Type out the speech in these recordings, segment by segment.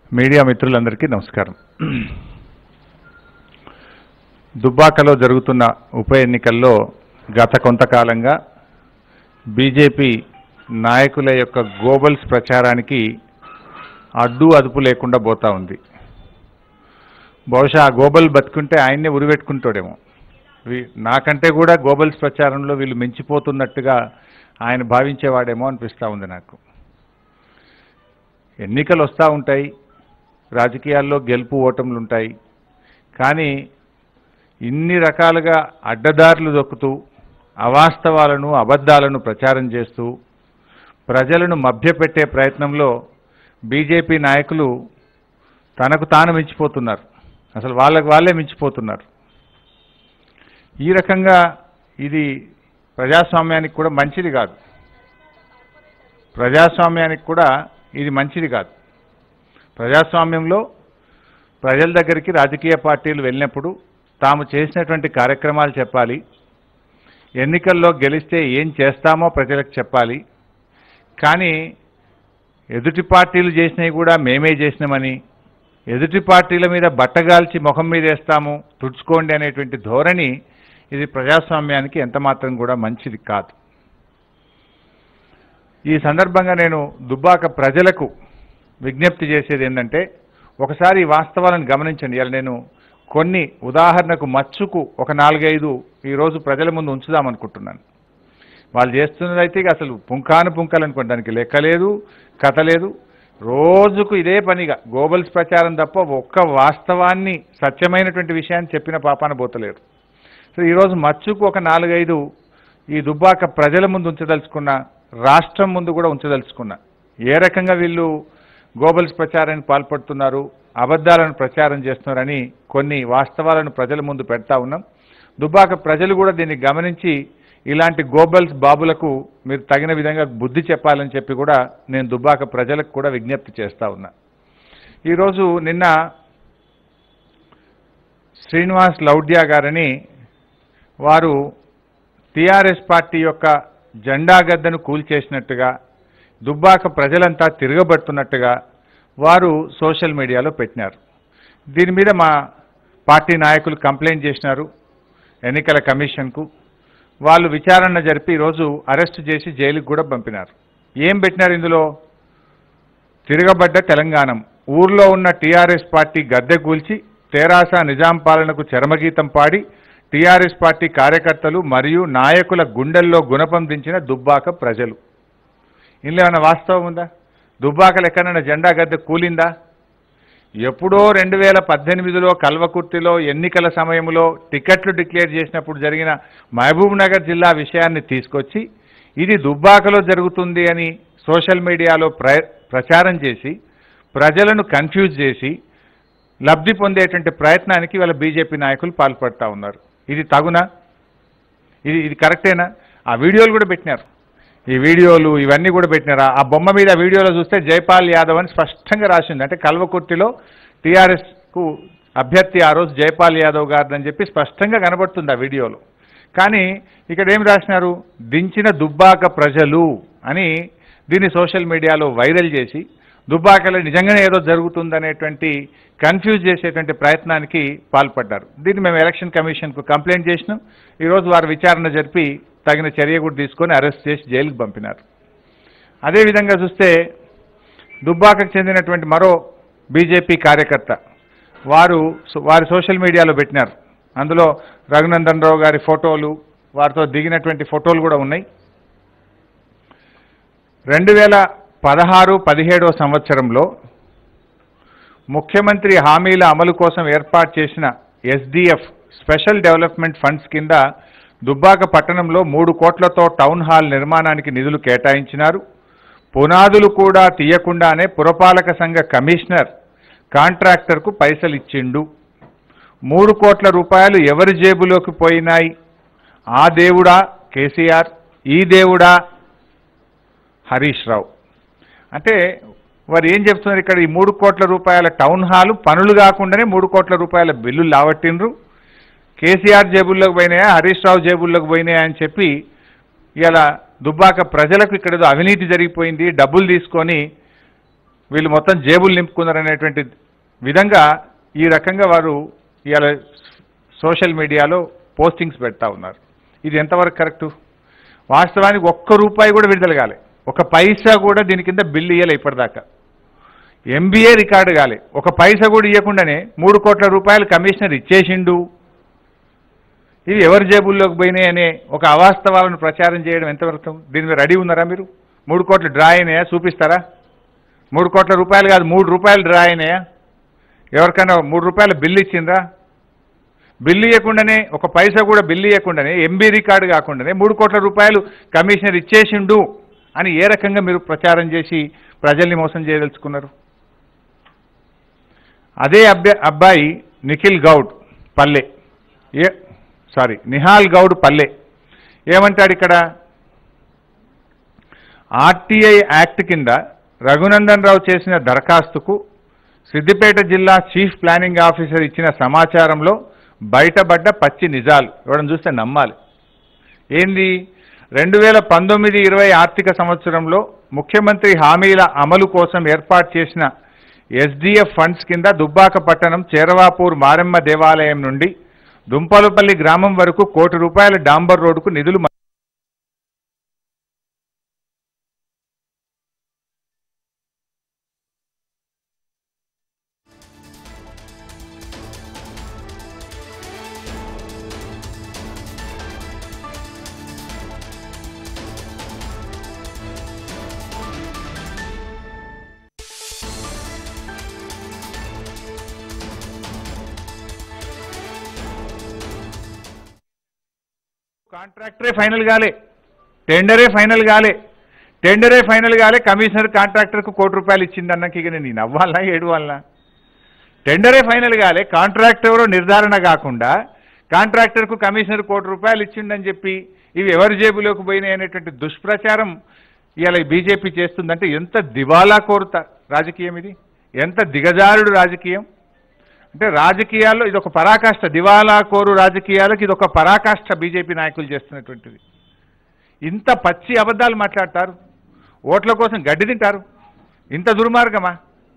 media మిత్రులందరికీ నమస్కారం దుబ్బాకలో జరుగుతున్న ఉప ఎన్నికల్లో గత కొంతకాలంగా బీజేపీ నాయకుల యొక్క గోబల్స్ ప్రచారానికి అడ్డు అదుపు లేకుండా పోతా ఉంది బహుశా ఆ గోబల్ బతుకుంటే ఆయన్నే ఉరిపెట్టుకుంటాడేమో వీ- నాకంటే కూడా గోబల్స్ ప్రచారంలో వీళ్ళు మించిపోతున్నట్టుగా ఆయన భావించేవాడేమో అనిపిస్తూ ఉంది నాకు ఎన్నికలు వస్తూ ఉంటాయి రాజకీయాల్లో గెలుపు ఓటములు ఉంటాయి కానీ ఇన్ని రకాలుగా అడ్డదారులు దొక్కుతూ అవాస్తవాలను అబద్ధాలను ప్రచారం చేస్తూ ప్రజలను మభ్యపెట్టే ప్రయత్నంలో బీజేపీ నాయకులు తనకు తాను మించిపోతున్నారు అసలు వాళ్ళకు వాళ్ళే మించిపోతున్నారు ఈ రకంగా ఇది ప్రజాస్వామ్యానికి కూడా మంచిది కాదు ప్రజాస్వామ్యానికి కూడా ఇది మంచిది కాదు ప్రజాస్వామ్యంలో ప్రజల దగ్గరికి రాజకీయ పార్టీలు వెళ్ళినప్పుడు తాము చేసినటువంటి కార్యక్రమాలు చెప్పాలి ఎన్నికల్లో గెలిస్తే ఏం చేస్తామో ప్రజలకు చెప్పాలి కానీ ఎదుటి పార్టీలు చేసినవి కూడా మేమే చేసినామని ఎదుటి పార్టీల మీద బట్టగాల్చి ముఖం మీద వేస్తాము తుడుచుకోండి అనేటువంటి ధోరణి ఇది ప్రజాస్వామ్యానికి ఎంతమాత్రం కూడా మంచిది కాదు ఈ సందర్భంగా నేను దుబ్బాక ప్రజలకు విజ్ఞప్తి చేసేది ఏంటంటే ఒకసారి ఈ వాస్తవాలను గమనించండి ఇలా నేను కొన్ని ఉదాహరణకు మచ్చుకు ఒక నాలుగైదు ఈరోజు ప్రజల ముందు ఉంచుదామనుకుంటున్నాను వాళ్ళు చేస్తున్నదైతే ఇక అసలు పుంకాను పుంకాలు అనుకోండి దానికి లెక్క లేదు కథ లేదు రోజుకు ఇదే పనిగా గోబల్స్ ప్రచారం తప్ప ఒక్క వాస్తవాన్ని సత్యమైనటువంటి విషయాన్ని చెప్పిన పాపాన పోతలేరు సో ఈరోజు మచ్చుకు ఒక నాలుగైదు ఈ దుబ్బాక ప్రజల ముందు ఉంచదలుచుకున్న రాష్ట్రం ముందు కూడా ఉంచదలుచుకున్నా ఏ రకంగా వీళ్ళు గోబల్స్ ప్రచారానికి పాల్పడుతున్నారు అబద్ధాలను ప్రచారం చేస్తున్నారని కొన్ని వాస్తవాలను ప్రజల ముందు పెడతా ఉన్నాం దుబ్బాక ప్రజలు కూడా దీన్ని గమనించి ఇలాంటి గోబల్స్ బాబులకు మీరు తగిన విధంగా బుద్ధి చెప్పాలని చెప్పి కూడా నేను దుబ్బాక ప్రజలకు కూడా విజ్ఞప్తి చేస్తా ఉన్నా ఈరోజు నిన్న శ్రీనివాస్ లౌడ్యా గారని వారు టీఆర్ఎస్ పార్టీ యొక్క జెండా గద్దను కూల్చేసినట్టుగా దుబ్బాక ప్రజలంతా తిరగబడుతున్నట్టుగా వారు సోషల్ మీడియాలో పెట్టినారు దీని మీద మా పార్టీ నాయకులు కంప్లైంట్ చేసినారు ఎన్నికల కమిషన్కు వాళ్ళు విచారణ జరిపి ఈరోజు అరెస్ట్ చేసి జైలుకు కూడా పంపినారు ఏం పెట్టినారు ఇందులో తిరగబడ్డ తెలంగాణం ఊర్లో ఉన్న టీఆర్ఎస్ పార్టీ గద్దె కూల్చి తెరాస నిజాం పాలనకు చరమగీతం పాడి టీఆర్ఎస్ పార్టీ కార్యకర్తలు మరియు నాయకుల గుండెల్లో గుణపం దించిన దుబ్బాక ప్రజలు ఇందులో ఏమైనా వాస్తవం ఉందా దుబ్బాకలు ఎక్కడైనా జెండా గద్దె కూలిందా ఎప్పుడో రెండు వేల పద్దెనిమిదిలో కల్వకుర్తిలో ఎన్నికల సమయంలో టికెట్లు డిక్లేర్ చేసినప్పుడు జరిగిన మహబూబ్ నగర్ జిల్లా విషయాన్ని తీసుకొచ్చి ఇది దుబ్బాకలో జరుగుతుంది అని సోషల్ మీడియాలో ప్ర ప్రచారం చేసి ప్రజలను కన్ఫ్యూజ్ చేసి లబ్ధి పొందేటువంటి ప్రయత్నానికి వాళ్ళ బీజేపీ నాయకులు పాల్పడతా ఉన్నారు ఇది తగునా ఇది ఇది కరెక్టేనా ఆ వీడియోలు కూడా పెట్టినారు ఈ వీడియోలు ఇవన్నీ కూడా పెట్టినారు ఆ బొమ్మ మీద వీడియోలో చూస్తే జైపాల్ యాదవ్ అని స్పష్టంగా రాసింది అంటే కల్వకుర్తిలో టీఆర్ఎస్కు అభ్యర్థి ఆ రోజు జైపాల్ యాదవ్ గారిని చెప్పి స్పష్టంగా కనబడుతుంది ఆ వీడియోలో కానీ ఇక్కడ ఏం రాసినారు దించిన దుబ్బాక ప్రజలు అని దీన్ని సోషల్ మీడియాలో వైరల్ చేసి దుబ్బాకలో నిజంగానే ఏదో జరుగుతుందనేటువంటి కన్ఫ్యూజ్ చేసేటువంటి ప్రయత్నానికి పాల్పడ్డారు దీన్ని మేము ఎలక్షన్ కమిషన్కు కంప్లైంట్ చేసినాం ఈరోజు వారు విచారణ జరిపి తగిన చర్య కూడా తీసుకొని అరెస్ట్ చేసి జైలుకు పంపినారు అదేవిధంగా చూస్తే దుబ్బాకకు చెందినటువంటి మరో బీజేపీ కార్యకర్త వారు సో- వారి సోషల్ మీడియాలో పెట్టినారు అందులో రఘునందన్ రావు గారి ఫోటోలు వారితో దిగినటువంటి ఫోటోలు కూడా ఉన్నాయి రెండు వేల పదహారు పదిహేడవ సంవత్సరంలో ముఖ్యమంత్రి హామీల అమలు కోసం ఏర్పాటు చేసిన ఎస్డిఎఫ్ స్పెషల్ డెవలప్మెంట్ ఫండ్స్ కింద దుబ్బాక పట్టణంలో మూడు కోట్లతో టౌన్ హాల్ నిర్మాణానికి నిధులు కేటాయించినారు పునాదులు కూడా తీయకుండానే పురపాలక సంఘ కమిషనర్ కాంట్రాక్టర్కు పైసలు ఇచ్చిండు మూడు కోట్ల రూపాయలు ఎవరి జేబులోకి పోయినాయి ఆ దేవుడా కేసీఆర్ ఈ దేవుడా హరీష్ రావు అంటే వారు ఏం చెప్తున్నారు ఇక్కడ ఈ మూడు కోట్ల రూపాయల టౌన్ హాల్ పనులు కాకుండానే మూడు కోట్ల రూపాయల బిల్లులు లావట్టిండ్రు కేసీఆర్ జేబుల్లోకి పోయినాయా హరీష్ రావు జేబుల్లోకి పోయినాయా అని చెప్పి ఇలా దుబ్బాక ప్రజలకు ఇక్కడ ఏదో అవినీతి జరిగిపోయింది డబ్బులు తీసుకొని వీళ్ళు మొత్తం జేబులు నింపుకున్నారనేటువంటి విధంగా ఈ రకంగా వారు ఇవాళ సోషల్ మీడియాలో పోస్టింగ్స్ పెడతా ఉన్నారు ఇది ఎంతవరకు కరెక్టు వాస్తవానికి ఒక్క రూపాయి కూడా విడుదల కాలే ఒక పైసా కూడా దీని కింద బిల్లు ఇయ్యలే ఇప్పటిదాకా ఎంబీఏ రికార్డు కాలే ఒక పైసా కూడా ఇవ్వకుండానే మూడు కోట్ల రూపాయలు కమిషనర్ ఇచ్చేసిండు ఇవి ఎవరి జేబుల్లోకి పోయినాయి అనే ఒక అవాస్తవాలను ప్రచారం చేయడం ఎంతవరకు దీని మీద రెడీ ఉన్నారా మీరు మూడు కోట్లు డ్రా అయినాయా చూపిస్తారా మూడు కోట్ల రూపాయలు కాదు మూడు రూపాయలు డ్రా అయినాయా ఎవరికైనా మూడు రూపాయలు బిల్లు ఇచ్చిండ్రా బిల్లు ఇవ్వకుండానే ఒక పైసా కూడా బిల్లు ఇవ్వకుండానే ఎంబీ రికార్డు కాకుండానే మూడు కోట్ల రూపాయలు కమిషనర్ ఇచ్చేసిండు అని ఏ రకంగా మీరు ప్రచారం చేసి ప్రజల్ని మోసం చేయదలుచుకున్నారు అదే అబ్బాయి అబ్బాయి నిఖిల్ గౌడ్ పల్లె ఏ సారీ నిహాల్ గౌడ్ పల్లె ఏమంటాడు ఇక్కడ ఆర్టీఐ యాక్ట్ కింద రఘునందన్ రావు చేసిన దరఖాస్తుకు సిద్దిపేట జిల్లా చీఫ్ ప్లానింగ్ ఆఫీసర్ ఇచ్చిన సమాచారంలో బయటపడ్డ పచ్చి నిజాలు ఎవడని చూస్తే నమ్మాలి ఏంది రెండు వేల పంతొమ్మిది ఇరవై ఆర్థిక సంవత్సరంలో ముఖ్యమంత్రి హామీల అమలు కోసం ఏర్పాటు చేసిన ఎస్డిఎఫ్ ఫండ్స్ కింద దుబ్బాక పట్టణం చేరవాపూర్ మారెమ్మ దేవాలయం నుండి దుంపలపల్లి గ్రామం వరకు కోటి రూపాయల డాంబర్ రోడ్డుకు నిధులు మ- కాంట్రాక్టరే ఫైనల్ కాలే టెండరే ఫైనల్ కాలే టెండరే ఫైనల్ కాలే కమిషనర్ కాంట్రాక్టర్కు కోటి రూపాయలు ఇచ్చింది అన్నాక ఇక నేను నవ్వాలనా ఏడువాలనా టెండరే ఫైనల్ కాలే కాంట్రాక్ట్ ఎవరో నిర్ధారణ కాకుండా కాంట్రాక్టర్కు కమిషనర్ కోటి రూపాయలు ఇచ్చిండని చెప్పి ఇవి ఎవరి జేబులోకి పోయినాయి అనేటువంటి దుష్ప్రచారం ఇవాళ బీజేపీ చేస్తుందంటే ఎంత దివాలా కోరుత రాజకీయం ఇది ఎంత దిగజారుడు రాజకీయం అంటే రాజకీయాల్లో ఇది ఒక పరాకాష్ట దివాలా కోరు రాజకీయాలకు ఇది ఒక పరాకాష్ట బీజేపీ నాయకులు చేస్తున్నటువంటిది ఇంత పచ్చి అబద్ధాలు మాట్లాడతారు ఓట్ల కోసం గడ్డి తింటారు ఇంత దుర్మార్గమా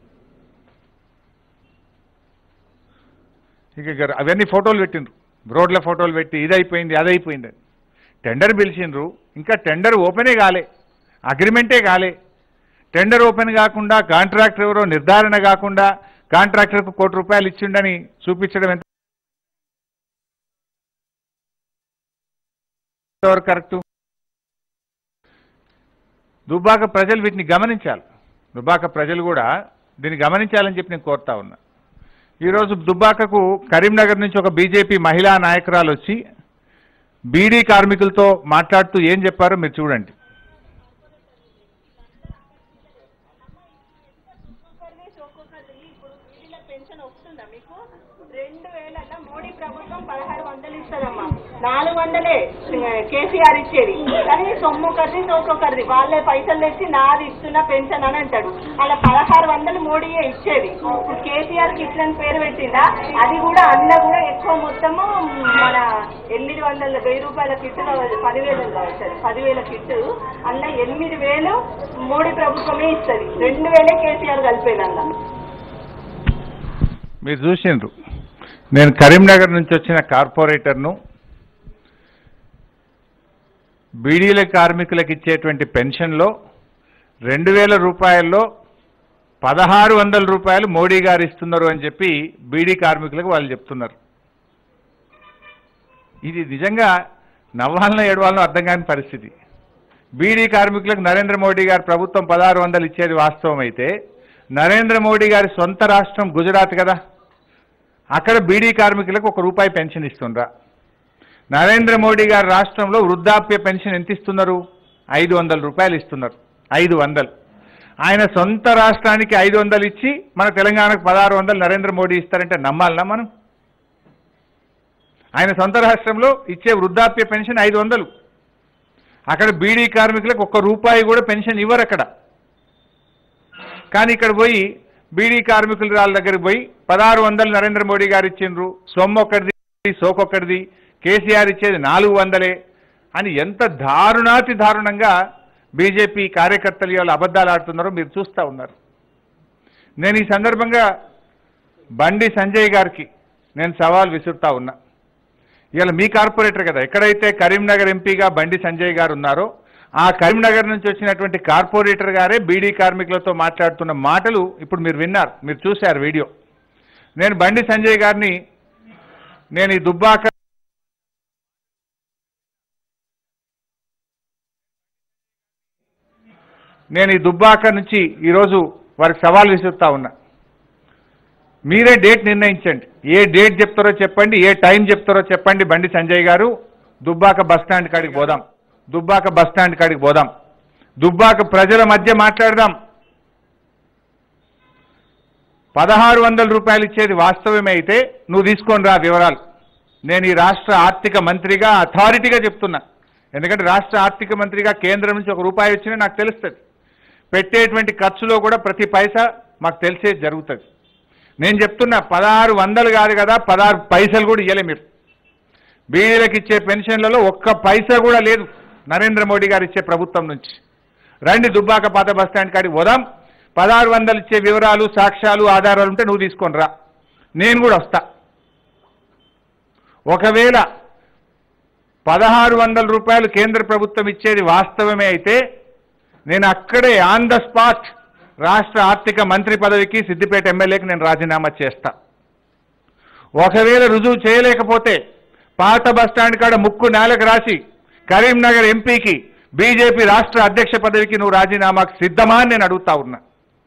ఇక ఇక అవన్నీ ఫోటోలు పెట్టిండ్రు రోడ్ల ఫోటోలు పెట్టి ఇది అయిపోయింది అది అయిపోయింది అని టెండర్ పిలిచిండ్రు ఇంకా టెండర్ ఓపెనే కాలే అగ్రిమెంటే కాలే టెండర్ ఓపెన్ కాకుండా కాంట్రాక్టర్ ఎవరో నిర్ధారణ కాకుండా కాంట్రాక్టర్కు కోటి రూపాయలు ఇచ్చిండని చూపించడం ఎంత ఎంతవరకు కరెక్టు దుబ్బాక ప్రజలు వీటిని గమనించాలి దుబ్బాక ప్రజలు కూడా దీన్ని గమనించాలని చెప్పి నేను కోరుతా ఉన్నా ఈరోజు దుబ్బాకకు కరీంనగర్ నుంచి ఒక బీజేపీ మహిళా నాయకురాలు వచ్చి బీడీ కార్మికులతో మాట్లాడుతూ ఏం చెప్పారో మీరు చూడండి ఒక్కొక్కరిని ఒక్కొక్కరిది ఇప్పుడు వీళ్ళ పెన్షన్ వస్తుందా మీకు రెండు వేలలో మోడీ ప్రభుత్వం పదహారు వందలు ఇస్తుందమ్మా నాలుగు వందలే కేసీఆర్ ఇచ్చేది కానీ సొమ్మొకరిది ఒక్కొక్కరిది వాళ్ళే పైసలు తెచ్చి నాది ఇస్తున్న పెన్షన్ అని అంటాడు అలా పదహారు వందలు మోడీయే ఇచ్చేది ఇప్పుడు కేసీఆర్ కిట్ అని పేరు పెట్టిందా అది కూడా అన్న కూడా ఎక్కువ మొత్తము మన ఎనిమిది వందల వెయ్యి రూపాయల కిట్ పదివేలు కావచ్చు పదివేల కిట్ అన్న ఎనిమిది వేలు మోడీ ప్రభుత్వమే ఇస్తుంది రెండు వేలే కేసీఆర్ కలిపేది అన్న మీరు చూసిండ్రు నేను కరీంనగర్ నుంచి వచ్చిన కార్పొరేటర్ను బీడీల కార్మికులకు ఇచ్చేటువంటి పెన్షన్లో రెండు వేల రూపాయల్లో పదహారు వందల రూపాయలు మోడీ గారు ఇస్తున్నారు అని చెప్పి బీడీ కార్మికులకు వాళ్ళు చెప్తున్నారు ఇది నిజంగా నవ్వాలనో ఏడవాలనో అర్థం కాని పరిస్థితి బీడీ కార్మికులకు నరేంద్ర మోడీ గారు ప్రభుత్వం పదహారు వందలు ఇచ్చేది వాస్తవం అయితే నరేంద్ర మోడీ గారి సొంత రాష్ట్రం గుజరాత్ కదా అక్కడ బీడీ కార్మికులకు ఒక రూపాయి పెన్షన్ ఇస్తుండ్రా నరేంద్ర మోడీ గారి రాష్ట్రంలో వృద్ధాప్య పెన్షన్ ఎంత ఇస్తున్నారు ఐదు వందల రూపాయలు ఇస్తున్నారు ఐదు వందలు ఆయన సొంత రాష్ట్రానికి ఐదు వందలు ఇచ్చి మన తెలంగాణకు పదహారు వందలు నరేంద్ర మోడీ ఇస్తారంటే నమ్మాలనా మనం ఆయన సొంత రాష్ట్రంలో ఇచ్చే వృద్ధాప్య పెన్షన్ ఐదు వందలు అక్కడ బీడీ కార్మికులకు ఒక్క రూపాయి కూడా పెన్షన్ ఇవ్వరు అక్కడ కానీ ఇక్కడ పోయి బీడీ కార్మికుల వాళ్ళ దగ్గరికి పోయి పదహారు వందలు నరేంద్ర మోడీ గారు ఇచ్చిండ్రు సొమ్మొక్కడిది సోకొక్కడిది కేసీఆర్ ఇచ్చేది నాలుగు వందలే అని ఎంత దారుణాతి దారుణంగా బీజేపీ కార్యకర్తలు ఇవాళ అబద్ధాలు ఆడుతున్నారో మీరు చూస్తూ ఉన్నారు నేను ఈ సందర్భంగా బండి సంజయ్ గారికి నేను సవాల్ విసురుతా ఉన్నా ఇవాళ మీ కార్పొరేటర్ కదా ఎక్కడైతే కరీంనగర్ ఎంపీగా బండి సంజయ్ గారు ఉన్నారో ఆ కరీంనగర్ నుంచి వచ్చినటువంటి కార్పొరేటర్ గారే బీడీ కార్మికులతో మాట్లాడుతున్న మాటలు ఇప్పుడు మీరు విన్నారు మీరు చూశారు వీడియో నేను బండి సంజయ్ గారిని నేను ఈ దుబ్బాక నేను ఈ దుబ్బాక నుంచి ఈరోజు వారికి సవాల్ విసురుతా ఉన్నా మీరే డేట్ నిర్ణయించండి ఏ డేట్ చెప్తారో చెప్పండి ఏ టైం చెప్తారో చెప్పండి బండి సంజయ్ గారు దుబ్బాక బస్ స్టాండ్ కాడికి పోదాం దుబ్బాక బస్ స్టాండ్ కాడికి పోదాం దుబ్బాక ప్రజల మధ్య మాట్లాడదాం పదహారు వందల రూపాయలు ఇచ్చేది వాస్తవమే అయితే నువ్వు తీసుకొని రా వివరాలు నేను ఈ రాష్ట్ర ఆర్థిక మంత్రిగా అథారిటీగా చెప్తున్నా ఎందుకంటే రాష్ట్ర ఆర్థిక మంత్రిగా కేంద్రం నుంచి ఒక రూపాయి వచ్చినా నాకు తెలుస్తుంది పెట్టేటువంటి ఖర్చులో కూడా ప్రతి పైసా మాకు తెలిసే జరుగుతుంది నేను చెప్తున్నా పదహారు వందలు కాదు కదా పదహారు పైసలు కూడా ఇవ్వలే మీరు బీడీలకు ఇచ్చే పెన్షన్లలో ఒక్క పైసా కూడా లేదు నరేంద్ర మోడీ గారు ఇచ్చే ప్రభుత్వం నుంచి రండి దుబ్బాక పాత బస్ స్టాండ్ కాడికి పోదాం పదహారు వందలు ఇచ్చే వివరాలు సాక్ష్యాలు ఆధారాలు ఉంటే నువ్వు తీసుకొని రా నేను కూడా వస్తా ఒకవేళ పదహారు వందల రూపాయలు కేంద్ర ప్రభుత్వం ఇచ్చేది వాస్తవమే అయితే నేను అక్కడే ఆన్ ద స్పాట్ రాష్ట్ర ఆర్థిక మంత్రి పదవికి సిద్దిపేట ఎమ్మెల్యేకి నేను రాజీనామా చేస్తా ఒకవేళ రుజువు చేయలేకపోతే పాత బస్టాండ్ కాడ ముక్కు నేలకు రాసి కరీంనగర్ ఎంపీకి బీజేపీ రాష్ట్ర అధ్యక్ష పదవికి నువ్వు రాజీనామాకు సిద్ధమా అని నేను అడుగుతా ఉన్నా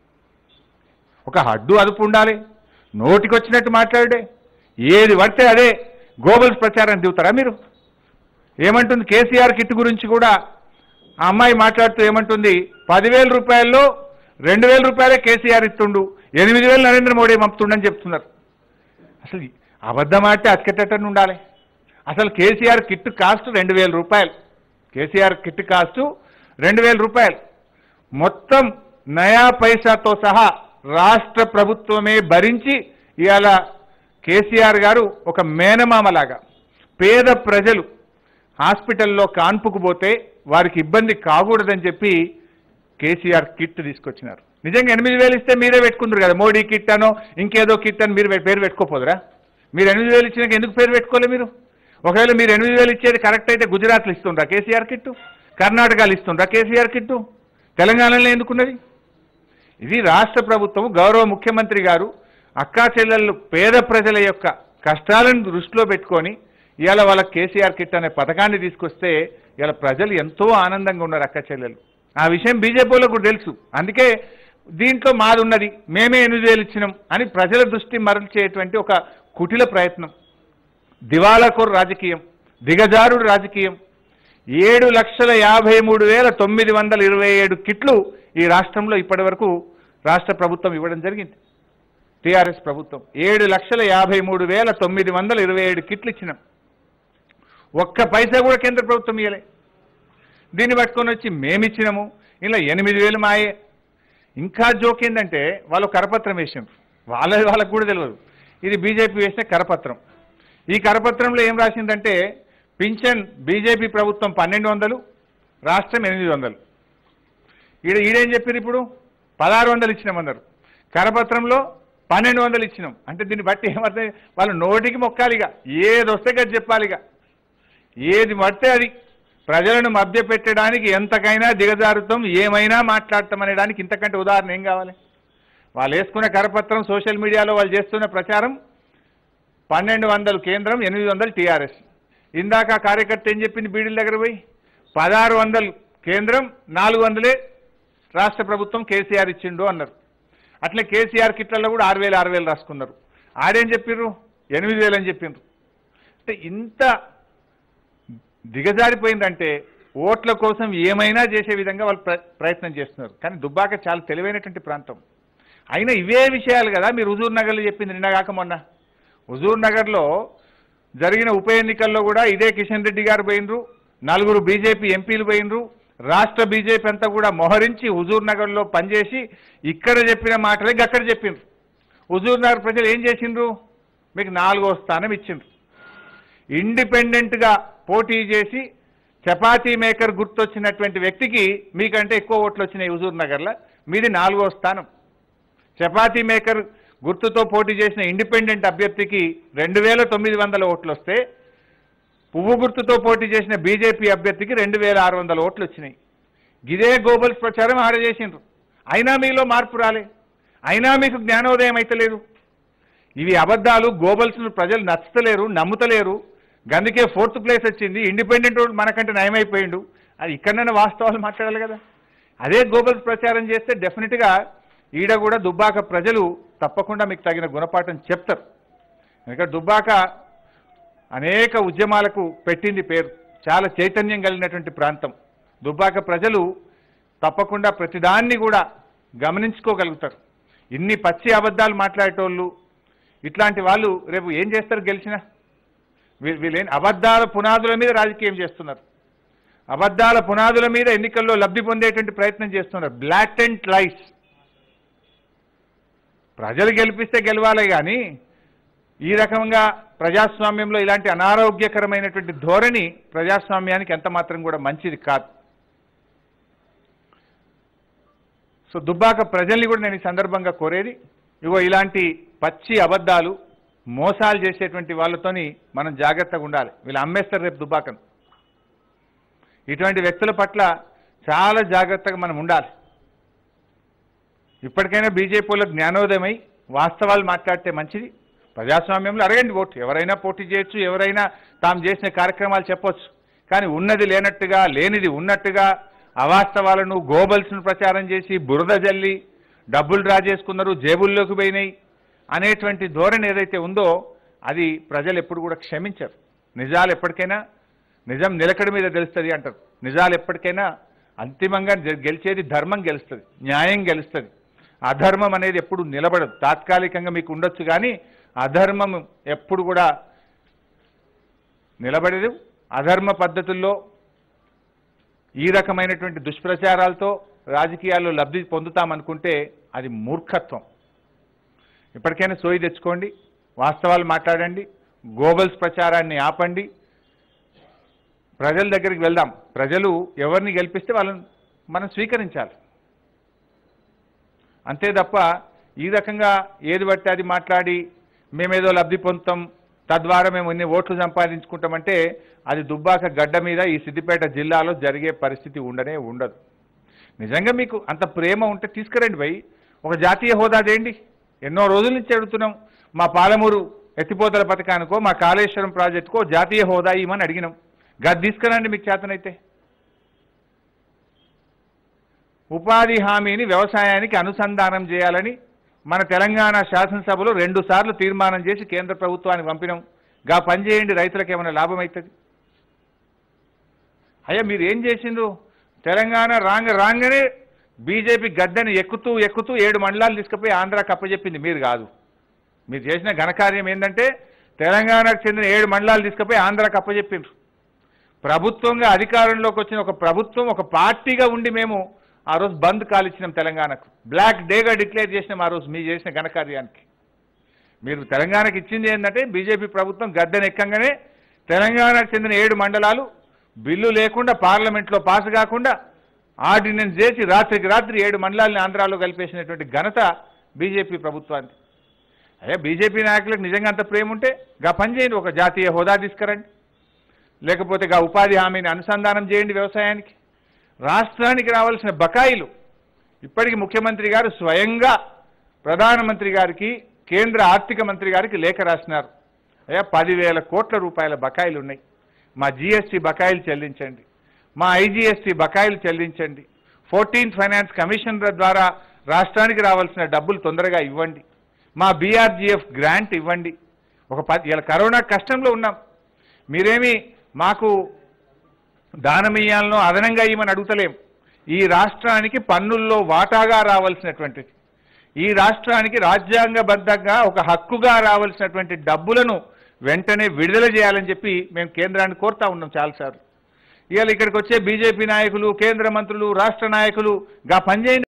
ఒక హద్దు అదుపు ఉండాలి నోటికొచ్చినట్టు మాట్లాడే ఏది పడితే అదే గోబల్స్ ప్రచారం దిగుతారా మీరు ఏమంటుంది కేసీఆర్ కిట్ గురించి కూడా ఆ అమ్మాయి మాట్లాడుతూ ఏమంటుంది పదివేల రూపాయల్లో రెండు వేల రూపాయలే కేసీఆర్ ఇస్తుండు ఎనిమిది వేలు నరేంద్ర మోడీ పంపుతుండని చెప్తున్నారు అసలు అబద్ధం ఆడితే అతికెట్టని ఉండాలి అసలు కేసీఆర్ కిట్ కాస్ట్ రెండు వేల రూపాయలు కేసీఆర్ కిట్ కాస్ట్ రెండు వేల రూపాయలు మొత్తం నయా పైసాతో సహా రాష్ట్ర ప్రభుత్వమే భరించి ఇవాళ కేసీఆర్ గారు ఒక మేనమామలాగా పేద ప్రజలు హాస్పిటల్లో కాన్పుకు పోతే వారికి ఇబ్బంది కాకూడదని చెప్పి కేసీఆర్ కిట్ తీసుకొచ్చినారు నిజంగా ఎనిమిది వేలు ఇస్తే మీరే పెట్టుకుందరు కదా మోడీ కిట్ అనో ఇంకేదో కిట్ అని మీరు పె- పేరు పెట్టుకోపోదురా మీరు ఎనిమిది వేలు ఇచ్చినాక ఎందుకు పేరు పెట్టుకోలే మీరు ఒకవేళ మీరు ఎనిమిది వేలు ఇచ్చేది కరెక్ట్ అయితే గుజరాత్లో ఇస్తుండ్రా కేసీఆర్ కిట్టు కర్ణాటకలో ఇస్తుండ్రా కేసీఆర్ కిట్టు తెలంగాణలో ఎందుకున్నది ఇది రాష్ట్ర ప్రభుత్వం గౌరవ ముఖ్యమంత్రి గారు అక్కా చెల్లెళ్ళు పేద ప్రజల యొక్క కష్టాలను దృష్టిలో పెట్టుకొని ఇవాళ వాళ్ళ కేసీఆర్ కిట్ అనే పథకాన్ని తీసుకొస్తే ఇవాళ ప్రజలు ఎంతో ఆనందంగా ఉన్నారు అక్క చెల్లెలు ఆ విషయం బీజేపీలో కూడా తెలుసు అందుకే దీంట్లో మాది ఉన్నది మేమే ఎనిమిది వేలు ఇచ్చినాం అని ప్రజల దృష్టి మరల్చేటువంటి ఒక కుటిల ప్రయత్నం దివాలాకోరు రాజకీయం దిగజారుడు రాజకీయం ఏడు లక్షల యాభై మూడు వేల తొమ్మిది వందల ఇరవై ఏడు కిట్లు ఈ రాష్ట్రంలో ఇప్పటి వరకు రాష్ట్ర ప్రభుత్వం ఇవ్వడం జరిగింది టీఆర్ఎస్ ప్రభుత్వం ఏడు లక్షల యాభై మూడు వేల తొమ్మిది వందల ఇరవై ఏడు కిట్లు ఇచ్చినాం ఒక్క పైసా కూడా కేంద్ర ప్రభుత్వం ఇవ్వలే దీన్ని పట్టుకొని వచ్చి మేమిచ్చినాము ఇలా ఎనిమిది వేలు మాయే ఇంకా జోక్ ఏంటంటే వాళ్ళు కరపత్రం వేసిండ్రు వాళ్ళ వాళ్ళకు కూడా తెలియదు ఇది బీజేపీ వేసిన కరపత్రం ఈ కరపత్రంలో ఏం రాసిందంటే పింఛన్ బీజేపీ ప్రభుత్వం పన్నెండు వందలు రాష్ట్రం ఎనిమిది వందలు ఈడ ఈడేం చెప్పారు ఇప్పుడు పదహారు వందలు ఇచ్చినామన్నారు కరపత్రంలో పన్నెండు వందలు ఇచ్చినాం అంటే దీన్ని బట్టి ఏమర్థం వాళ్ళు నోటికి మొక్కాలిగా ఏది వస్తే కదా చెప్పాలిగా ఏది పడితే అది ప్రజలను మభ్యపెట్టడానికి ఎంతకైనా దిగజారుతాం ఏమైనా మాట్లాడతాం అనేదానికి ఇంతకంటే ఉదాహరణ ఏం కావాలి వాళ్ళు వేసుకున్న కరపత్రం సోషల్ మీడియాలో వాళ్ళు చేస్తున్న ప్రచారం పన్నెండు వందలు కేంద్రం ఎనిమిది వందలు టీఆర్ఎస్ ఇందాక ఆ కార్యకర్త ఏం చెప్పింది బీడీల దగ్గర పోయి పదహారు వందలు కేంద్రం నాలుగు వందలే రాష్ట్ర ప్రభుత్వం కేసీఆర్ ఇచ్చిండు అన్నారు అట్లే కేసీఆర్ కిట్లలో కూడా ఆరు వేలు ఆరు వేలు రాసుకున్నారు ఆడేం చెప్పిర్రు ఎనిమిది వేలు అని చెప్పిండ్రు అంటే ఇంత దిగజారిపోయిందంటే ఓట్ల కోసం ఏమైనా చేసే విధంగా వాళ్ళు ప్ర- ప్రయత్నం చేస్తున్నారు కానీ దుబ్బాక చాలా తెలివైనటువంటి ప్రాంతం అయినా ఇవే విషయాలు కదా మీరు హుజూర్ నగర్లో చెప్పింది నిన్న కాక మొన్న హుజూర్ నగర్లో జరిగిన ఉప ఎన్నికల్లో కూడా ఇదే కిషన్ రెడ్డి గారు పోయినరు నలుగురు బీజేపీ ఎంపీలు పోయినరు రాష్ట్ర బీజేపీ అంతా కూడా మొహరించి హుజూర్ నగర్లో పనిచేసి ఇక్కడ చెప్పిన మాటలే అక్కడ చెప్పిండ్రు హుజూర్ నగర్ ప్రజలు ఏం చేసిండ్రు మీకు నాలుగో స్థానం ఇచ్చిండ్రు ఇండిపెండెంట్గా పోటీ చేసి చపాతీ మేకర్ గుర్తొచ్చినటువంటి వ్యక్తికి మీకంటే ఎక్కువ ఓట్లు వచ్చినాయి హుజూర్ నగర్లో మీది నాలుగో స్థానం చపాతీ మేకర్ గుర్తుతో పోటీ చేసిన ఇండిపెండెంట్ అభ్యర్థికి రెండు వేల తొమ్మిది వందల ఓట్లు వస్తే పువ్వు గుర్తుతో పోటీ చేసిన బీజేపీ అభ్యర్థికి రెండు వేల ఆరు వందల ఓట్లు వచ్చినాయి గిదే గోబల్స్ ప్రచారం ఆడ చేసిండ్రు అయినా మీలో మార్పు రాలే అయినా మీకు జ్ఞానోదయం అయితలేదు ఇవి అబద్ధాలు గోబల్స్ను ప్రజలు నచ్చతలేరు నమ్ముతలేరు గందుకే ఫోర్త్ ప్లేస్ వచ్చింది ఇండిపెండెంట్ వాడు మనకంటే నయమైపోయిండు అది ఇక్కడైనా వాస్తవాలు మాట్లాడాలి కదా అదే గోబల్స్ ప్రచారం చేస్తే డెఫినెట్గా ఈడ కూడా దుబ్బాక ప్రజలు తప్పకుండా మీకు తగిన గుణపాఠం చెప్తారు ఎందుకంటే దుబ్బాక అనేక ఉద్యమాలకు పెట్టింది పేరు చాలా చైతన్యం కలిగినటువంటి ప్రాంతం దుబ్బాక ప్రజలు తప్పకుండా ప్రతిదాన్ని కూడా గమనించుకోగలుగుతారు ఇన్ని పచ్చి అబద్ధాలు మాట్లాడేటోళ్ళు ఇట్లాంటి వాళ్ళు రేపు ఏం చేస్తారు గెలిచినా వీ- వీళ్ళేం అబద్ధాల పునాదుల మీద రాజకీయం చేస్తున్నారు అబద్ధాల పునాదుల మీద ఎన్నికల్లో లబ్ధి పొందేటువంటి ప్రయత్నం చేస్తున్నారు బ్లాటెంట్ లైస్ ప్రజలు గెలిపిస్తే గెలవాలి కానీ ఈ రకంగా ప్రజాస్వామ్యంలో ఇలాంటి అనారోగ్యకరమైనటువంటి ధోరణి ప్రజాస్వామ్యానికి ఎంత మాత్రం కూడా మంచిది కాదు సో దుబ్బాక ప్రజల్ని కూడా నేను ఈ సందర్భంగా కోరేది ఇగో ఇలాంటి పచ్చి అబద్ధాలు మోసాలు చేసేటువంటి వాళ్ళతోని మనం జాగ్రత్తగా ఉండాలి వీళ్ళు అమ్మేస్తారు రేపు దుబ్బాకను ఇటువంటి వ్యక్తుల పట్ల చాలా జాగ్రత్తగా మనం ఉండాలి ఇప్పటికైనా బీజేపీలో జ్ఞానోదయమై వాస్తవాలు మాట్లాడితే మంచిది ప్రజాస్వామ్యంలో అడగండి ఓటు ఎవరైనా పోటీ చేయొచ్చు ఎవరైనా తాము చేసిన కార్యక్రమాలు చెప్పొచ్చు కానీ ఉన్నది లేనట్టుగా లేనిది ఉన్నట్టుగా అవాస్తవాలను గోబల్స్ను ప్రచారం చేసి బురద జల్లి డబ్బులు డ్రా చేసుకున్నారు జేబుల్లోకి పోయినాయి అనేటువంటి ధోరణి ఏదైతే ఉందో అది ప్రజలు ఎప్పుడు కూడా క్షమించరు నిజాలు ఎప్పటికైనా నిజం నిలకడ మీద గెలుస్తుంది అంటారు నిజాలు ఎప్పటికైనా అంతిమంగా గె- గెలిచేది ధర్మం గెలుస్తుంది న్యాయం గెలుస్తుంది అధర్మం అనేది ఎప్పుడు నిలబడదు తాత్కాలికంగా మీకు ఉండొచ్చు కానీ అధర్మం ఎప్పుడు కూడా నిలబడదు అధర్మ పద్ధతుల్లో ఈ రకమైనటువంటి దుష్ప్రచారాలతో రాజకీయాల్లో లబ్ధి పొందుతామనుకుంటే అది మూర్ఖత్వం ఇప్పటికైనా సోయి తెచ్చుకోండి వాస్తవాలు మాట్లాడండి గోబల్స్ ప్రచారాన్ని ఆపండి ప్రజల దగ్గరికి వెళ్దాం ప్రజలు ఎవరిని గెలిపిస్తే వాళ్ళని మనం స్వీకరించాలి అంతే తప్ప ఈ రకంగా ఏది బట్టి అది మాట్లాడి మేమేదో లబ్ధి పొందుతాం తద్వారా మేము ఇన్ని ఓట్లు సంపాదించుకుంటామంటే అది దుబ్బాక గడ్డ మీద ఈ సిద్దిపేట జిల్లాలో జరిగే పరిస్థితి ఉండనే ఉండదు నిజంగా మీకు అంత ప్రేమ ఉంటే తీసుకురండి భయ్ ఒక జాతీయ హోదా చేయండి ఎన్నో రోజుల నుంచి అడుగుతున్నాం మా పాలమూరు ఎత్తిపోతల పథకానికో మా కాళేశ్వరం ప్రాజెక్టుకో జాతీయ హోదా ఇవ్వమని అడిగినాం గది తీసుకురండి మీకు చేతనైతే ఉపాధి హామీని వ్యవసాయానికి అనుసంధానం చేయాలని మన తెలంగాణ శాసనసభలో రెండు సార్లు తీర్మానం చేసి కేంద్ర ప్రభుత్వానికి పంపినాం గా పని చేయండి రైతులకు ఏమైనా లాభం అవుతుంది అయ్యా మీరు ఏం చేసిండ్రు తెలంగాణ రాంగ రాగానే బీజేపీ గద్దెని ఎక్కుతూ ఎక్కుతూ ఏడు మండలాలు తీసుకుపోయి ఆంధ్రాకి అప్పచెప్పింది మీరు కాదు మీరు చేసిన ఘనకార్యం ఏంటంటే తెలంగాణకు చెందిన ఏడు మండలాలు తీసుకుపోయి ఆంధ్రాకి అప్పచెప్పిండ్రు ప్రభుత్వంగా అధికారంలోకి వచ్చిన ఒక ప్రభుత్వం ఒక పార్టీగా ఉండి మేము ఆ రోజు బంద్ కాలిచ్చినాం తెలంగాణకు బ్లాక్ డేగా డిక్లేర్ చేసినాం ఆ రోజు మీరు చేసిన ఘనకార్యానికి మీరు తెలంగాణకి ఇచ్చింది ఏంటంటే బీజేపీ ప్రభుత్వం గద్దెనెక్కంగానే తెలంగాణకు చెందిన ఏడు మండలాలు బిల్లు లేకుండా పార్లమెంట్లో పాస్ కాకుండా ఆర్డినెన్స్ చేసి రాత్రికి రాత్రి ఏడు మండలాలని ఆంధ్రాలో కలిపేసినటువంటి ఘనత బీజేపీ ప్రభుత్వానికి అయ్యా బీజేపీ నాయకులకు నిజంగా అంత ప్రేమ ఉంటే గా పని చేయండి ఒక జాతీయ హోదా తీసుకురండి లేకపోతే గా ఉపాధి హామీని అనుసంధానం చేయండి వ్యవసాయానికి రాష్ట్రానికి రావాల్సిన బకాయిలు ఇప్పటికి ముఖ్యమంత్రి గారు స్వయంగా ప్రధానమంత్రి గారికి కేంద్ర ఆర్థిక మంత్రి గారికి లేఖ రాసినారు అయ్యా పదివేల కోట్ల రూపాయల బకాయిలు ఉన్నాయి మా జీఎస్టీ బకాయిలు చెల్లించండి మా ఐజీఎస్టీ బకాయిలు చెల్లించండి ఫోర్టీన్త్ ఫైనాన్స్ కమిషనర్ ద్వారా రాష్ట్రానికి రావాల్సిన డబ్బులు తొందరగా ఇవ్వండి మా బీఆర్జీఎఫ్ గ్రాంట్ ఇవ్వండి ఒక పది ఇలా కరోనా కష్టంలో ఉన్నాం మీరేమి మాకు దానం ఇయ్యాలనో అదనంగా ఇవ్వమని అడుగుతలేం ఈ రాష్ట్రానికి పన్నుల్లో వాటాగా రావాల్సినటువంటిది ఈ రాష్ట్రానికి రాజ్యాంగబద్ధంగా ఒక హక్కుగా రావాల్సినటువంటి డబ్బులను వెంటనే విడుదల చేయాలని చెప్పి మేము కేంద్రాన్ని కోరుతా ఉన్నాం చాలాసార్లు ఇవాళ ఇక్కడికి వచ్చే బీజేపీ నాయకులు కేంద్ర మంత్రులు రాష్ట్ర నాయకులు గా పనిచేయండి